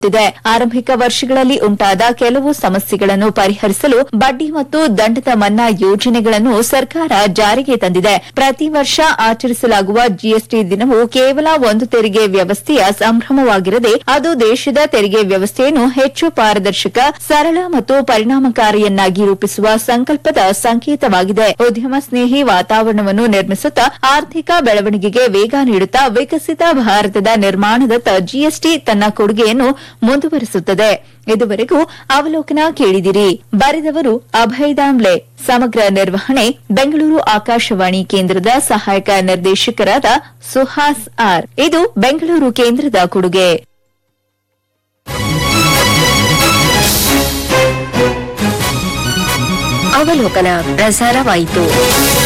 ಇದೆ ಆರಂಭಿಕ ವರ್ಷಗಳಲ್ಲಿ ಉಂಟಾದ ಕೆಲವು ಸಮಸ್ಯೆಗಳನ್ನು ಪರಿಹರಿಸಲು ಬಡ್ಡಿ ಮತ್ತು ದಂಡದ ಮನ್ನಾ ಯೋಜನೆಗಳನ್ನು ಸರ್ಕಾರ ಜಾರಿಗೆ ತಂದಿದೆ ಪ್ರತಿ ವರ್ಷ ಆಚರಿಸಲಾಗುವ ಜಿಎಸ್ಟಿ ದಿನವು ಕೇವಲ ಒಂದು ತೆರಿಗೆ ವ್ಯವಸ್ಥೆಯ ಸಂಭ್ರಮವಾಗಿರದೆ ಅದು ದೇಶದ ತೆರಿಗೆ ವ್ಯವಸ್ಥೆಯನ್ನು ಹೆಚ್ಚು ಪಾರದರ್ಶಕ ಸರಳ ಮತ್ತು ಪರಿಣಾಮಕಾರಿಯನ್ನಾಗಿ ರೂಪಿಸುವ ಸಂಕಲ್ಪದ ಸಂಕೇತವಾಗಿದೆ ಉದ್ಯಮ ಸ್ನೇಹಿ ವಾತಾವರಣವನ್ನು ನಿರ್ಮಿಸುತ್ತಾ ಆರ್ಥಿಕ ಬೆಳವಣಿಗೆಗೆ ವೇಗ ನೀಡುತ್ತಾ ವಿಕಸಿತ ಭಾರತದ ನಿರ್ಮಾಣದತ್ತ ಜಿಎಸ್ಟಿ ತನ್ನ ಕೊಡುಗೆಯನ್ನು ಮುಂದುವರಿಸುತ್ತದೆ ಇದುವರೆಗೂ ಅವಲೋಕನ ಕೇಳಿದಿರಿ ಬರೆದವರು ಅಭಯ್ ದಾಮ್ಲೆ ಸಮಗ್ರ ನಿರ್ವಹಣೆ ಬೆಂಗಳೂರು ಆಕಾಶವಾಣಿ ಕೇಂದ್ರದ ಸಹಾಯಕ ನಿರ್ದೇಶಕರಾದ ಸುಹಾಸ್ ಆರ್ ಇದು ಬೆಂಗಳೂರು ಕೇಂದ್ರದ ಕೊಡುಗೆ ಅವಲೋಕನ ಪ್ರಸಾರವಾಯಿತು